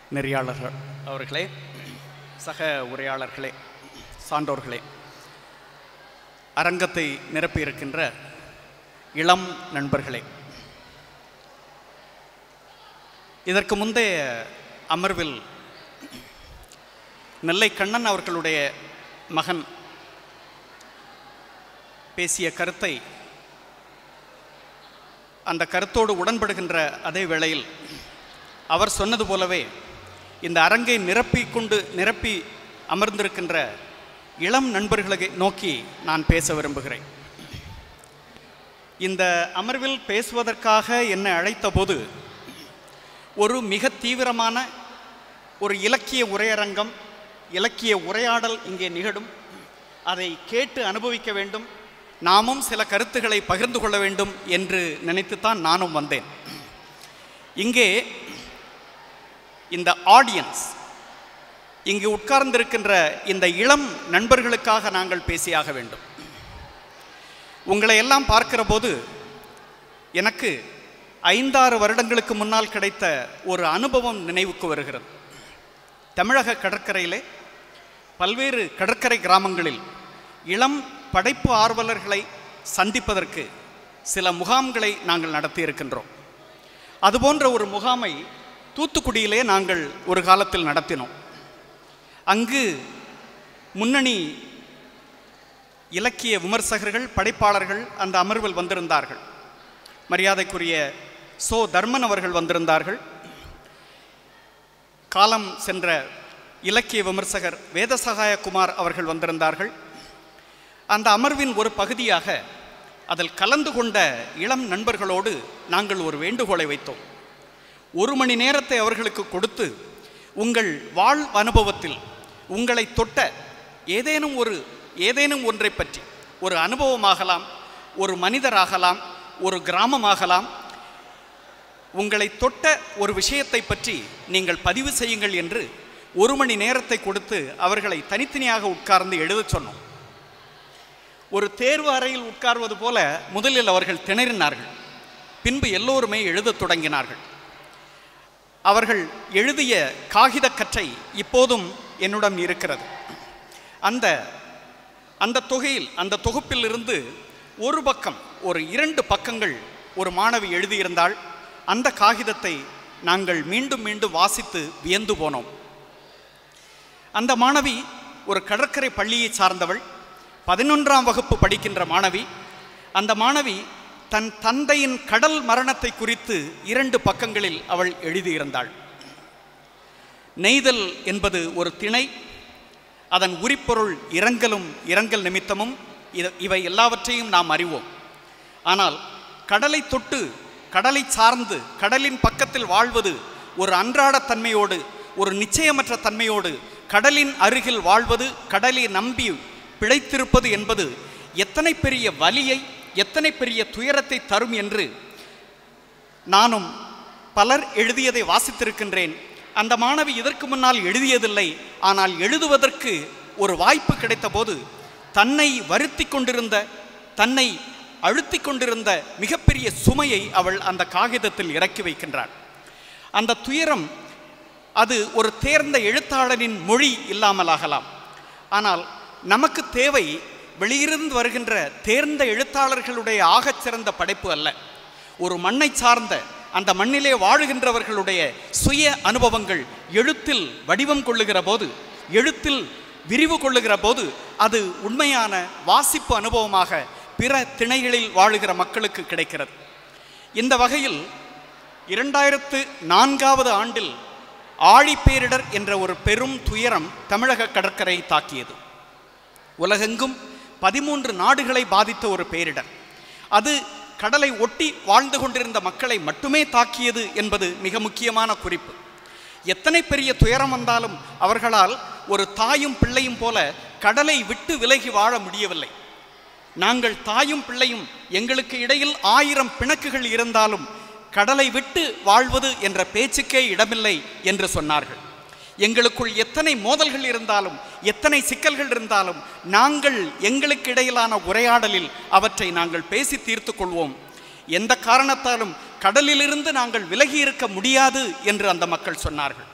நெறியாளர்கள் அவர்களே சக உரையாளர்களே சான்றோர்களே அரங்கத்தை நிரப்பியிருக்கின்ற இளம் நண்பர்களே இதற்கு முந்தைய அமர்வில் நெல்லை கண்ணன் அவர்களுடைய மகன் பேசிய கருத்தை அந்த கருத்தோடு உடன்படுகின்ற அதே வேளையில் அவர் சொன்னது போலவே இந்த அரங்கை நிரப்பி கொண்டு நிரப்பி அமர்ந்திருக்கின்ற இளம் நண்பர்களை நோக்கி நான் பேச விரும்புகிறேன் இந்த அமர்வில் பேசுவதற்காக என்னை அழைத்தபோது ஒரு மிக தீவிரமான ஒரு இலக்கிய உரையரங்கம் இலக்கிய உரையாடல் இங்கே நிகழும் அதை கேட்டு அனுபவிக்க வேண்டும் நாமும் சில கருத்துக்களை பகிர்ந்து கொள்ள வேண்டும் என்று நினைத்துத்தான் நானும் வந்தேன் இங்கே இந்த ஆடியன்ஸ் இங்கு உட்கார்ந்திருக்கின்ற இந்த இளம் நண்பர்களுக்காக நாங்கள் பேசியாக வேண்டும் உங்களை எல்லாம் பார்க்கிற போது எனக்கு ஐந்தாறு வருடங்களுக்கு முன்னால் கிடைத்த ஒரு அனுபவம் நினைவுக்கு வருகிறது தமிழக கடற்கரையிலே பல்வேறு கடற்கரை கிராமங்களில் இளம் படைப்பு ஆர்வலர்களை சந்திப்பதற்கு சில முகாம்களை நாங்கள் நடத்தியிருக்கின்றோம் அதுபோன்ற ஒரு முகாமை தூத்துக்குடியிலே நாங்கள் ஒரு காலத்தில் நடத்தினோம் அங்கு முன்னணி இலக்கிய விமர்சகர்கள் படைப்பாளர்கள் அந்த அமர்வில் வந்திருந்தார்கள் மரியாதைக்குரிய சோ தர்மன் அவர்கள் வந்திருந்தார்கள் காலம் சென்ற இலக்கிய விமர்சகர் வேதசகாயகுமார் அவர்கள் வந்திருந்தார்கள் அந்த அமர்வின் ஒரு பகுதியாக அதில் கலந்து கொண்ட இளம் நண்பர்களோடு நாங்கள் ஒரு வேண்டுகோளை வைத்தோம் ஒரு மணி நேரத்தை அவர்களுக்கு கொடுத்து உங்கள் வாழ் அனுபவத்தில் உங்களை தொட்ட ஏதேனும் ஒரு ஏதேனும் ஒன்றை பற்றி ஒரு அனுபவமாகலாம் ஒரு மனிதராகலாம் ஒரு கிராமமாகலாம் உங்களை தொட்ட ஒரு விஷயத்தை பற்றி நீங்கள் பதிவு செய்யுங்கள் என்று ஒரு மணி நேரத்தை கொடுத்து அவர்களை தனித்தனியாக உட்கார்ந்து எழுதச் சொன்னோம் ஒரு தேர்வு அறையில் உட்கார்வது போல முதலில் அவர்கள் திணறினார்கள் பின்பு எல்லோருமே எழுதத் தொடங்கினார்கள் அவர்கள் எழுதிய காகிதக்கற்றை இப்போதும் என்னுடன் இருக்கிறது அந்த அந்த தொகையில் அந்த தொகுப்பிலிருந்து ஒரு பக்கம் ஒரு இரண்டு பக்கங்கள் ஒரு மாணவி எழுதியிருந்தால் அந்த காகிதத்தை நாங்கள் மீண்டும் மீண்டும் வாசித்து வியந்து போனோம் அந்த மாணவி ஒரு கடற்கரை பள்ளியை சார்ந்தவள் பதினொன்றாம் வகுப்பு படிக்கின்ற மாணவி அந்த மாணவி தன் தந்தையின் கடல் மரணத்தை குறித்து இரண்டு பக்கங்களில் அவள் எழுதியிருந்தாள் நெய்தல் என்பது ஒரு திணை அதன் உரிப்பொருள் இரங்கலும் இரங்கல் நிமித்தமும் இத- இவை எல்லாவற்றையும் நாம் அறிவோம் ஆனால் கடலை தொட்டு கடலை சார்ந்து கடலின் பக்கத்தில் வாழ்வது ஒரு அன்றாட தன்மையோடு ஒரு நிச்சயமற்ற தன்மையோடு கடலின் அருகில் வாழ்வது கடலை நம்பி பிழைத்திருப்பது என்பது எத்தனை பெரிய வலியை எத்தனை பெரிய துயரத்தை தரும் என்று நானும் பலர் எழுதியதை வாசித்திருக்கின்றேன் அந்த மாணவி இதற்கு முன்னால் எழுதியதில்லை ஆனால் எழுதுவதற்கு ஒரு வாய்ப்பு கிடைத்தபோது தன்னை வருத்தி கொண்டிருந்த தன்னை அழுத்தி கொண்டிருந்த மிகப்பெரிய சுமையை அவள் அந்த காகிதத்தில் இறக்கி வைக்கின்றாள் அந்த துயரம் அது ஒரு தேர்ந்த எழுத்தாளரின் மொழி இல்லாமலாகலாம் ஆனால் நமக்கு தேவை வெளியிருந்து வருகின்ற தேர்ந்த எழுத்தாளர்களுடைய ஆகச் சிறந்த படைப்பு அல்ல ஒரு மண்ணை சார்ந்த அந்த மண்ணிலே வாழுகின்றவர்களுடைய சுய அனுபவங்கள் எழுத்தில் வடிவம் கொள்ளுகிற போது எழுத்தில் விரிவு கொள்ளுகிற போது அது உண்மையான வாசிப்பு அனுபவமாக பிற திணைகளில் வாழுகிற மக்களுக்கு கிடைக்கிறது இந்த வகையில் இரண்டாயிரத்து நான்காவது ஆண்டில் ஆழிப்பேரிடர் என்ற ஒரு பெரும் துயரம் தமிழக கடற்கரையை தாக்கியது உலகெங்கும் பதிமூன்று நாடுகளை பாதித்த ஒரு பேரிடர் அது கடலை ஒட்டி வாழ்ந்து கொண்டிருந்த மக்களை மட்டுமே தாக்கியது என்பது மிக முக்கியமான குறிப்பு எத்தனை பெரிய துயரம் வந்தாலும் அவர்களால் ஒரு தாயும் பிள்ளையும் போல கடலை விட்டு விலகி வாழ முடியவில்லை நாங்கள் தாயும் பிள்ளையும் எங்களுக்கு இடையில் ஆயிரம் பிணக்குகள் இருந்தாலும் கடலை விட்டு வாழ்வது என்ற பேச்சுக்கே இடமில்லை என்று சொன்னார்கள் எங்களுக்குள் எத்தனை மோதல்கள் இருந்தாலும் எத்தனை சிக்கல்கள் இருந்தாலும் நாங்கள் எங்களுக்கு இடையிலான உரையாடலில் அவற்றை நாங்கள் பேசி தீர்த்து கொள்வோம் எந்த காரணத்தாலும் கடலிலிருந்து நாங்கள் விலகி இருக்க முடியாது என்று அந்த மக்கள் சொன்னார்கள்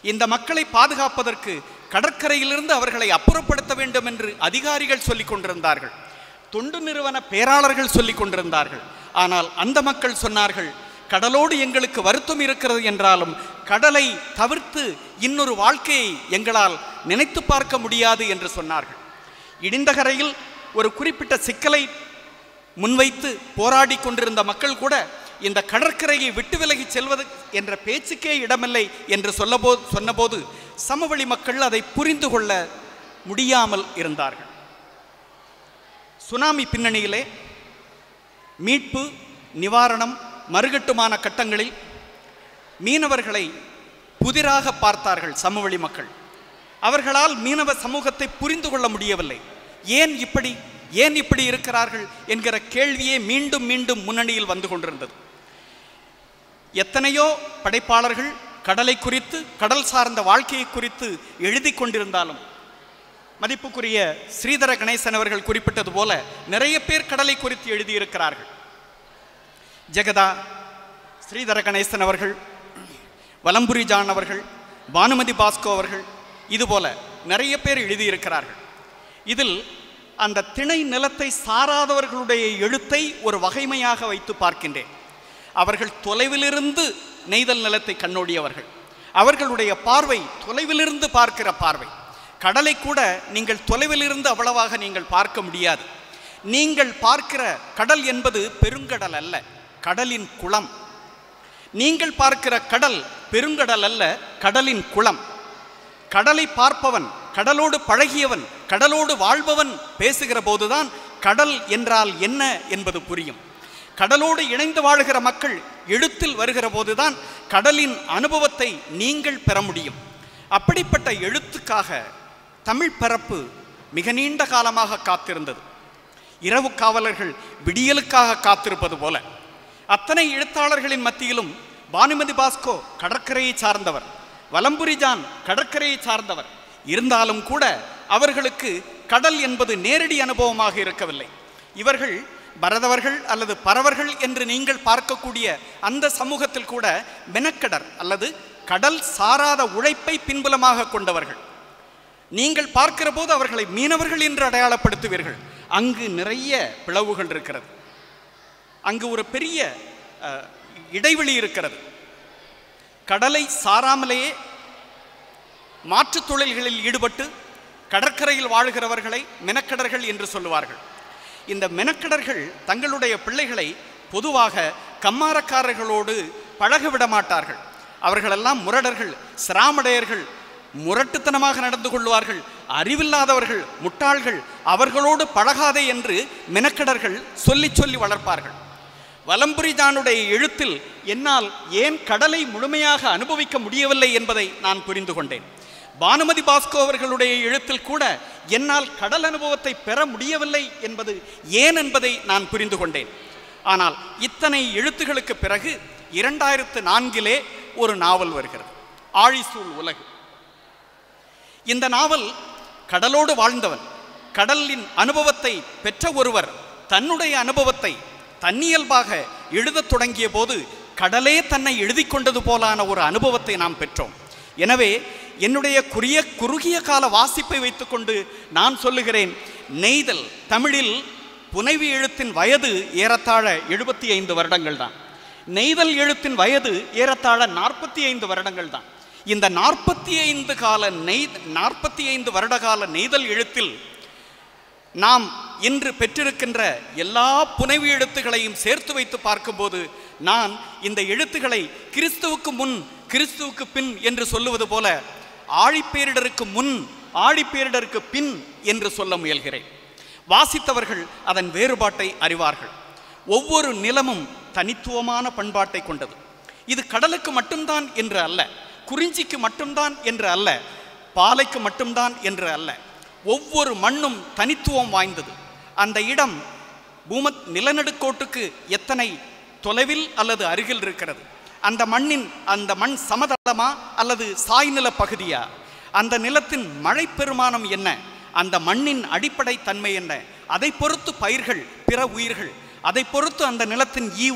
இந்த மக்களை பாதுகாப்பதற்கு கடற்கரையிலிருந்து அவர்களை அப்புறப்படுத்த வேண்டும் என்று அதிகாரிகள் சொல்லிக் கொண்டிருந்தார்கள் தொண்டு நிறுவன பேராளர்கள் சொல்லிக் கொண்டிருந்தார்கள் ஆனால் அந்த மக்கள் சொன்னார்கள் கடலோடு எங்களுக்கு வருத்தம் இருக்கிறது என்றாலும் கடலை தவிர்த்து இன்னொரு வாழ்க்கையை எங்களால் நினைத்து பார்க்க முடியாது என்று சொன்னார்கள் இடிந்த கரையில் ஒரு குறிப்பிட்ட சிக்கலை முன்வைத்து போராடி கொண்டிருந்த மக்கள் கூட இந்த கடற்கரையை விட்டு விலகி செல்வது என்ற பேச்சுக்கே இடமில்லை என்று சொல்லபோ சொன்னபோது சமவெளி மக்கள் அதை புரிந்து கொள்ள முடியாமல் இருந்தார்கள் சுனாமி பின்னணியிலே மீட்பு நிவாரணம் மறுகட்டுமான கட்டங்களில் மீனவர்களை புதிராக பார்த்தார்கள் சமவெளி மக்கள் அவர்களால் மீனவ சமூகத்தை புரிந்து கொள்ள முடியவில்லை ஏன் இப்படி ஏன் இப்படி இருக்கிறார்கள் என்கிற கேள்வியே மீண்டும் மீண்டும் முன்னணியில் வந்து கொண்டிருந்தது எத்தனையோ படைப்பாளர்கள் கடலை குறித்து கடல் சார்ந்த வாழ்க்கையை குறித்து எழுதி கொண்டிருந்தாலும் மதிப்புக்குரிய ஸ்ரீதர கணேசன் அவர்கள் குறிப்பிட்டது போல நிறைய பேர் கடலை குறித்து எழுதியிருக்கிறார்கள் ஜெகதா ஸ்ரீதர கணேசன் அவர்கள் வலம்புரி ஜான் அவர்கள் பானுமதி பாஸ்கோ அவர்கள் இதுபோல நிறைய பேர் எழுதியிருக்கிறார்கள் இதில் அந்த திணை நிலத்தை சாராதவர்களுடைய எழுத்தை ஒரு வகைமையாக வைத்து பார்க்கின்றேன் அவர்கள் தொலைவிலிருந்து நெய்தல் நிலத்தை கண்ணோடியவர்கள் அவர்களுடைய பார்வை தொலைவிலிருந்து பார்க்கிற பார்வை கடலை கூட நீங்கள் தொலைவிலிருந்து அவ்வளவாக நீங்கள் பார்க்க முடியாது நீங்கள் பார்க்கிற கடல் என்பது பெருங்கடல் அல்ல கடலின் குளம் நீங்கள் பார்க்கிற கடல் பெருங்கடல் அல்ல கடலின் குளம் கடலை பார்ப்பவன் கடலோடு பழகியவன் கடலோடு வாழ்பவன் பேசுகிற போதுதான் கடல் என்றால் என்ன என்பது புரியும் கடலோடு இணைந்து வாழுகிற மக்கள் எழுத்தில் வருகிற போதுதான் கடலின் அனுபவத்தை நீங்கள் பெற முடியும் அப்படிப்பட்ட எழுத்துக்காக தமிழ் பரப்பு மிக நீண்ட காலமாக காத்திருந்தது இரவு காவலர்கள் விடியலுக்காக காத்திருப்பது போல அத்தனை எழுத்தாளர்களின் மத்தியிலும் பானுமதி பாஸ்கோ கடற்கரையை சார்ந்தவர் வலம்புரி ஜான் கடற்கரையை சார்ந்தவர் இருந்தாலும் கூட அவர்களுக்கு கடல் என்பது நேரடி அனுபவமாக இருக்கவில்லை இவர்கள் பரதவர்கள் அல்லது பறவர்கள் என்று நீங்கள் பார்க்கக்கூடிய அந்த சமூகத்தில் கூட மெனக்கடர் அல்லது கடல் சாராத உழைப்பை பின்புலமாக கொண்டவர்கள் நீங்கள் பார்க்கிற போது அவர்களை மீனவர்கள் என்று அடையாளப்படுத்துவீர்கள் அங்கு நிறைய பிளவுகள் இருக்கிறது அங்கு ஒரு பெரிய அஹ், இடைவெளி இருக்கிறது கடலை சாராமலேயே மாற்றுத் தொழில்களில் ஈடுபட்டு கடற்கரையில் வாழ்கிறவர்களை மெனக்கடர்கள் என்று சொல்லுவார்கள் இந்த மெனக்கடர்கள் தங்களுடைய பிள்ளைகளை பொதுவாக கம்மாரக்காரர்களோடு பழக விட மாட்டார்கள் அவர்களெல்லாம் முரடர்கள் சிராமடையர்கள் முரட்டுத்தனமாக நடந்து கொள்வார்கள் அறிவில்லாதவர்கள் முட்டாள்கள் அவர்களோடு பழகாதே என்று மெனக்கடர்கள் சொல்லி சொல்லி வளர்ப்பார்கள் வலம்புரிஜானுடைய எழுத்தில் என்னால் ஏன் கடலை முழுமையாக அனுபவிக்க முடியவில்லை என்பதை நான் புரிந்து கொண்டேன் பானுமதி பாஸ்கோ அவர்களுடைய எழுத்தில் கூட என்னால் கடல் அனுபவத்தை பெற முடியவில்லை என்பது ஏன் என்பதை நான் புரிந்து கொண்டேன் ஆனால் இத்தனை எழுத்துகளுக்கு பிறகு இரண்டாயிரத்து நான்கிலே ஒரு நாவல் வருகிறது ஆழிசூழ் உலகு இந்த நாவல் கடலோடு வாழ்ந்தவன் கடலின் அனுபவத்தை பெற்ற ஒருவர் தன்னுடைய அனுபவத்தை தன்னியல்பாக எழுதத் தொடங்கிய போது கடலே தன்னை எழுதி கொண்டது போலான ஒரு அனுபவத்தை நாம் பெற்றோம் எனவே என்னுடைய குறுகிய குறுகிய கால வாசிப்பை வைத்துக்கொண்டு நான் சொல்லுகிறேன் நெய்தல் தமிழில் புனைவி எழுத்தின் வயது ஏறத்தாழ எழுபத்தி ஐந்து வருடங்கள் தான் நெய்தல் எழுத்தின் வயது ஏறத்தாழ நாற்பத்தி ஐந்து வருடங்கள் தான் இந்த நாற்பத்தி ஐந்து கால நெய் நாற்பத்தி ஐந்து வருட கால நெய்தல் எழுத்தில் நாம் இன்று பெற்றிருக்கின்ற எல்லா புனைவு எழுத்துக்களையும் சேர்த்து வைத்து பார்க்கும்போது நான் இந்த எழுத்துக்களை கிறிஸ்துவுக்கு முன் கிறிஸ்துவுக்கு பின் என்று சொல்லுவது போல ஆழிப்பேரிடருக்கு முன் ஆழிப்பேரிடருக்கு பின் என்று சொல்ல முயல்கிறேன் வாசித்தவர்கள் அதன் வேறுபாட்டை அறிவார்கள் ஒவ்வொரு நிலமும் தனித்துவமான பண்பாட்டை கொண்டது இது கடலுக்கு மட்டும்தான் என்று அல்ல குறிஞ்சிக்கு மட்டும்தான் என்று அல்ல பாலைக்கு மட்டும்தான் என்று அல்ல ஒவ்வொரு மண்ணும் தனித்துவம் வாய்ந்தது அந்த இடம் பூமத் நிலநடுக்கோட்டுக்கு எத்தனை தொலைவில் அல்லது அருகில் இருக்கிறது அந்த மண்ணின் அந்த மண் சமதளமா அல்லது சாய்நில பகுதியா அந்த நிலத்தின் மழை பெருமானம் என்ன அந்த மண்ணின் அடிப்படை தன்மை என்ன அதை பொறுத்து பயிர்கள் பிற உயிர்கள் அதை பொறுத்து அந்த நிலத்தின் ஈவு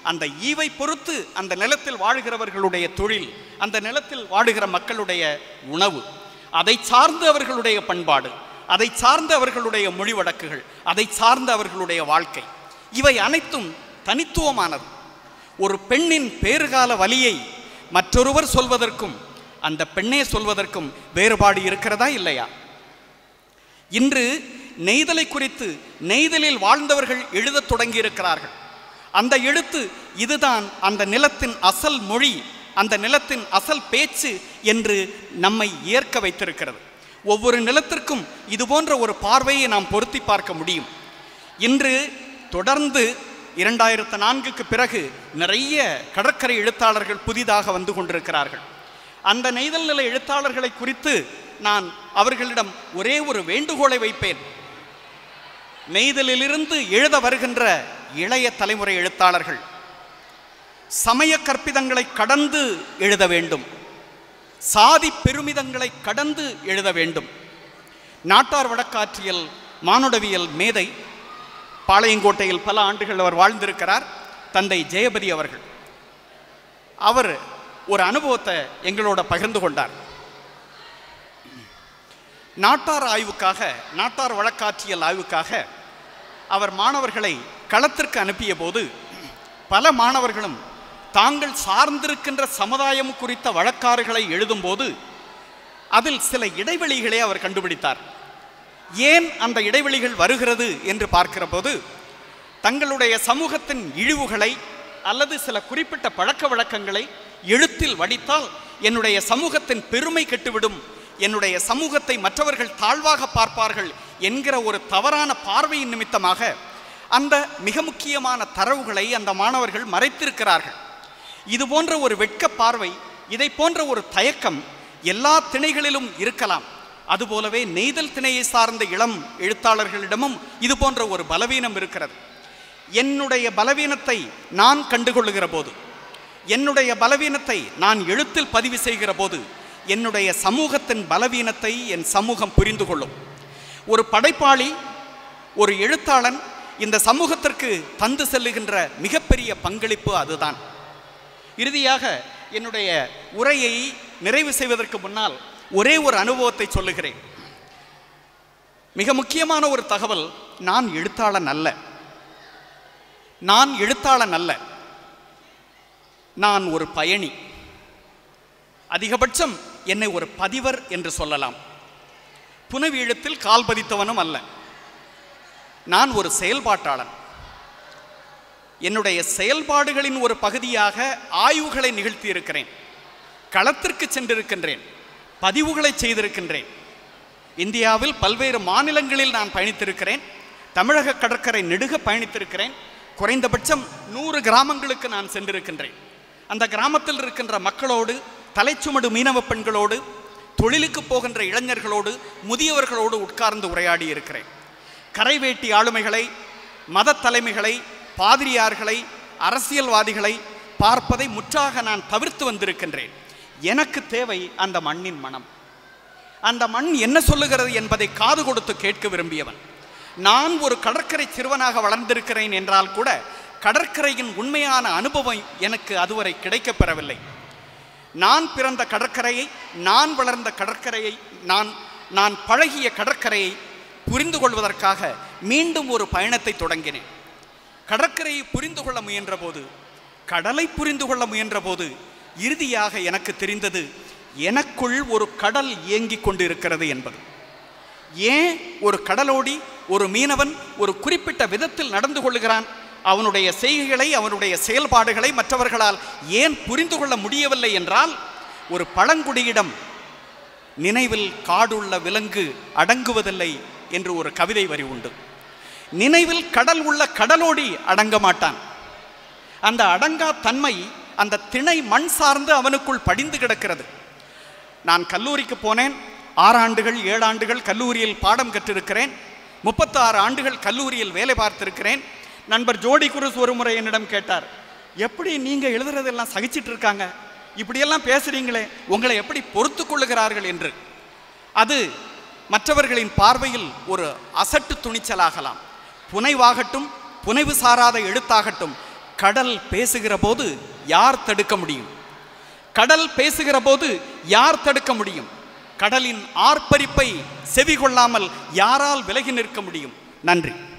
அந்த ஈவை பொறுத்து அந்த நிலத்தில் வாழுகிறவர்களுடைய தொழில் அந்த நிலத்தில் வாழுகிற மக்களுடைய உணவு அதை சார்ந்து அவர்களுடைய பண்பாடு அதை சார்ந்து அவர்களுடைய மொழி வழக்குகள் அதை சார்ந்து அவர்களுடைய வாழ்க்கை இவை அனைத்தும் தனித்துவமானது ஒரு பெண்ணின் பேறுகால வலியை மற்றொருவர் சொல்வதற்கும் அந்த பெண்ணே சொல்வதற்கும் வேறுபாடு இருக்கிறதா இல்லையா இன்று நெய்தலை குறித்து நெய்தலில் வாழ்ந்தவர்கள் எழுதத் தொடங்கியிருக்கிறார்கள் அந்த எழுத்து இதுதான் அந்த நிலத்தின் அசல் மொழி அந்த நிலத்தின் அசல் பேச்சு என்று நம்மை ஏற்க வைத்திருக்கிறது ஒவ்வொரு நிலத்திற்கும் இது போன்ற ஒரு பார்வையை நாம் பொருத்தி பார்க்க முடியும் இன்று தொடர்ந்து இரண்டாயிரத்து நான்குக்கு பிறகு நிறைய கடற்கரை எழுத்தாளர்கள் புதிதாக வந்து கொண்டிருக்கிறார்கள் அந்த நெய்தல் நில எழுத்தாளர்களை குறித்து நான் அவர்களிடம் ஒரே ஒரு வேண்டுகோளை வைப்பேன் நெய்தலிலிருந்து எழுத வருகின்ற இளைய தலைமுறை எழுத்தாளர்கள் சமய கற்பிதங்களை கடந்து எழுத வேண்டும் சாதி பெருமிதங்களை கடந்து எழுத வேண்டும் நாட்டார் வழக்காற்றியல் மானுடவியல் மேதை பாளையங்கோட்டையில் பல ஆண்டுகள் அவர் வாழ்ந்திருக்கிறார் தந்தை ஜெயபதி அவர்கள் அவர் ஒரு அனுபவத்தை எங்களோட பகிர்ந்து கொண்டார் நாட்டார் ஆய்வுக்காக நாட்டார் வழக்காற்றியல் ஆய்வுக்காக அவர் மாணவர்களை களத்திற்கு அனுப்பிய போது பல மாணவர்களும் தாங்கள் சார்ந்திருக்கின்ற சமுதாயம் குறித்த வழக்காறுகளை எழுதும்போது அதில் சில இடைவெளிகளை அவர் கண்டுபிடித்தார் ஏன் அந்த இடைவெளிகள் வருகிறது என்று பார்க்கிற போது தங்களுடைய சமூகத்தின் இழிவுகளை அல்லது சில குறிப்பிட்ட பழக்க வழக்கங்களை எழுத்தில் வடித்தால் என்னுடைய சமூகத்தின் பெருமை கெட்டுவிடும் என்னுடைய சமூகத்தை மற்றவர்கள் தாழ்வாக பார்ப்பார்கள் என்கிற ஒரு தவறான பார்வையின் நிமித்தமாக அந்த மிக முக்கியமான தரவுகளை அந்த மாணவர்கள் மறைத்திருக்கிறார்கள் இது போன்ற ஒரு வெட்க பார்வை இதை போன்ற ஒரு தயக்கம் எல்லா திணைகளிலும் இருக்கலாம் அதுபோலவே நெய்தல் திணையை சார்ந்த இளம் எழுத்தாளர்களிடமும் இது போன்ற ஒரு பலவீனம் இருக்கிறது என்னுடைய பலவீனத்தை நான் கண்டுகொள்ளுகிற போது என்னுடைய பலவீனத்தை நான் எழுத்தில் பதிவு செய்கிற போது என்னுடைய சமூகத்தின் பலவீனத்தை என் சமூகம் புரிந்து கொள்ளும் ஒரு படைப்பாளி ஒரு எழுத்தாளன் இந்த சமூகத்திற்கு தந்து செல்லுகின்ற மிகப்பெரிய பங்களிப்பு அதுதான் இறுதியாக என்னுடைய உரையை நிறைவு செய்வதற்கு முன்னால் ஒரே ஒரு அனுபவத்தை சொல்லுகிறேன் மிக முக்கியமான ஒரு தகவல் நான் எழுத்தாளன் அல்ல நான் எழுத்தாளன் அல்ல நான் ஒரு பயணி அதிகபட்சம் என்னை ஒரு பதிவர் என்று சொல்லலாம் புனவி எழுத்தில் கால் பதித்தவனும் அல்ல நான் ஒரு செயல்பாட்டாளன் என்னுடைய செயல்பாடுகளின் ஒரு பகுதியாக ஆய்வுகளை நிகழ்த்தி இருக்கிறேன் களத்திற்கு சென்றிருக்கின்றேன் பதிவுகளை செய்திருக்கின்றேன் இந்தியாவில் பல்வேறு மாநிலங்களில் நான் பயணித்திருக்கிறேன் தமிழக கடற்கரை நெடுக பயணித்திருக்கிறேன் குறைந்தபட்சம் நூறு கிராமங்களுக்கு நான் சென்றிருக்கின்றேன் அந்த கிராமத்தில் இருக்கின்ற மக்களோடு தலைச்சுமடு மீனவ பெண்களோடு தொழிலுக்கு போகின்ற இளைஞர்களோடு முதியவர்களோடு உட்கார்ந்து உரையாடி இருக்கிறேன் கரைவேட்டி ஆளுமைகளை மத தலைமைகளை பாதிரியார்களை அரசியல்வாதிகளை பார்ப்பதை முற்றாக நான் தவிர்த்து வந்திருக்கின்றேன் எனக்கு தேவை அந்த மண்ணின் மனம் அந்த மண் என்ன சொல்லுகிறது என்பதை காது கொடுத்து கேட்க விரும்பியவன் நான் ஒரு கடற்கரை சிறுவனாக வளர்ந்திருக்கிறேன் என்றால் கூட கடற்கரையின் உண்மையான அனுபவம் எனக்கு அதுவரை கிடைக்கப் பெறவில்லை நான் பிறந்த கடற்கரையை நான் வளர்ந்த கடற்கரையை நான் நான் பழகிய கடற்கரையை புரிந்து கொள்வதற்காக மீண்டும் ஒரு பயணத்தை தொடங்கினேன் கடற்கரையை புரிந்து கொள்ள முயன்ற போது கடலை புரிந்து கொள்ள முயன்ற போது இறுதியாக எனக்கு தெரிந்தது எனக்குள் ஒரு கடல் இயங்கிக் கொண்டு இருக்கிறது என்பது ஏன் ஒரு கடலோடி ஒரு மீனவன் ஒரு குறிப்பிட்ட விதத்தில் நடந்து கொள்ளுகிறான் அவனுடைய செய்கைகளை அவனுடைய செயல்பாடுகளை மற்றவர்களால் ஏன் புரிந்து கொள்ள முடியவில்லை என்றால் ஒரு பழங்குடியிடம் நினைவில் காடுள்ள விலங்கு அடங்குவதில்லை என்று ஒரு கவிதை வரி உண்டு நினைவில் கடல் உள்ள கடலோடி அடங்க மாட்டான் அந்த அடங்கா தன்மை அந்த திணை மண் சார்ந்து அவனுக்குள் படிந்து கிடக்கிறது நான் கல்லூரிக்கு போனேன் ஆறு ஆண்டுகள் ஏழு ஆண்டுகள் கல்லூரியில் பாடம் கற்றிருக்கிறேன் முப்பத்தாறு ஆண்டுகள் கல்லூரியில் வேலை பார்த்திருக்கிறேன் நண்பர் ஜோடி குருஸ் ஒரு முறை என்னிடம் கேட்டார் எப்படி நீங்கள் எழுதுறதெல்லாம் சகிச்சிட்டு இருக்காங்க இப்படியெல்லாம் பேசுறீங்களே உங்களை எப்படி பொறுத்து கொள்ளுகிறார்கள் என்று அது மற்றவர்களின் பார்வையில் ஒரு அசட்டு துணிச்சலாகலாம் புனைவாகட்டும் புனைவு சாராத எழுத்தாகட்டும் கடல் பேசுகிற போது யார் தடுக்க முடியும் கடல் பேசுகிற போது யார் தடுக்க முடியும் கடலின் ஆர்ப்பரிப்பை செவி கொள்ளாமல் யாரால் விலகி நிற்க முடியும் நன்றி